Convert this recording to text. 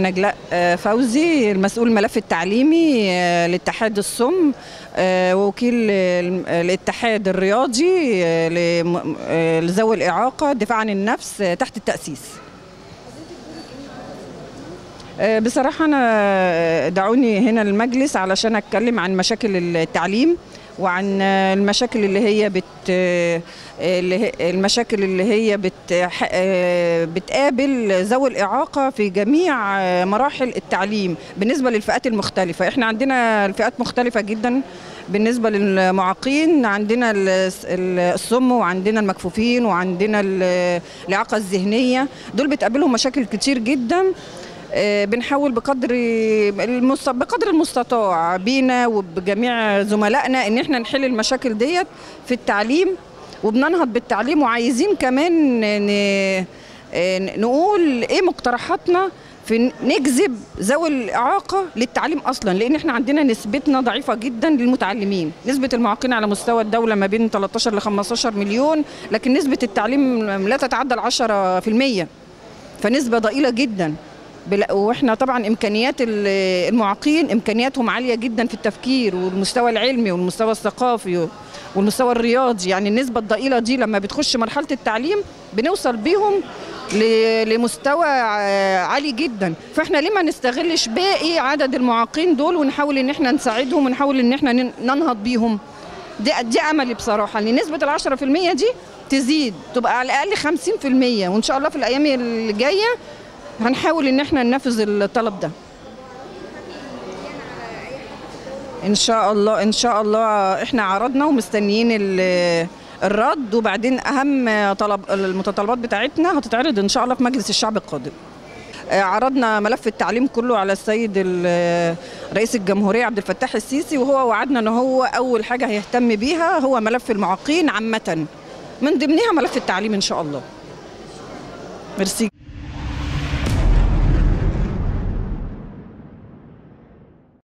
نجلاء آه، فوزي المسؤول الملف التعليمي آه، لاتحاد الصم آه، وكيل ال- الاتحاد الرياضي آه، لم- آه، لذوي الإعاقة دفاع عن النفس آه، تحت التأسيس آه، بصراحة أنا دعوني هنا المجلس علشان أتكلم عن مشاكل التعليم وعن آه، المشاكل اللي هي بت آه، اللي هي المشاكل اللي هي بت آه، بتقابل ذوي الإعاقة في جميع آه، مراحل التعليم بالنسبة للفئات المختلفة احنا عندنا الفئات مختلفة جدا بالنسبة للمعاقين عندنا ال- ال- الصم وعندنا المكفوفين وعندنا ال- الإعاقة الذهنية دول بتقابلهم مشاكل كتير جدا آه، بنحاول بقدر المست... بقدر المستطاع بينا وبجميع زملائنا ان احنا نحل المشاكل ديت في التعليم وبننهض بالتعليم وعايزين كمان ن... آه، نقول ايه مقترحاتنا في ن- نجذب ذوي الاعاقه للتعليم اصلا لان احنا عندنا نسبتنا ضعيفه جدا للمتعلمين نسبه المعاقين على مستوى الدوله ما بين 13 ل 15 مليون لكن نسبه التعليم لا تتعدى ال 10% فنسبه ضئيله جدا بلا- واحنا طبعا امكانيات ال- المعاقين امكانياتهم عاليه جدا في التفكير والمستوى العلمي والمستوى الثقافي والمستوى الرياضي يعني النسبه الضئيله دي لما بتخش مرحله التعليم بنوصل بيهم ل- لمستوى ع- عالي جدا فاحنا ليه ما نستغلش باقي عدد المعاقين دول ونحاول ان احنا نساعدهم ونحاول ان احنا نن- ننهض بيهم دي, دي املي بصراحه ان نسبه ال 10% دي تزيد تبقى على الاقل 50% وان شاء الله في الايام اللي جايه هنحاول ان احنا ننفذ الطلب ده ان شاء الله ان شاء الله احنا عرضنا ومستنيين ال- الرد وبعدين اهم طلب المتطلبات بتاعتنا هتتعرض ان شاء الله في مجلس الشعب القادم آه، عرضنا ملف التعليم كله على السيد ال- رئيس الجمهورية عبد الفتاح السيسي وهو وعدنا ان هو اول حاجة هيهتم بيها هو ملف المعاقين عامة من ضمنها ملف التعليم ان شاء الله ميرسي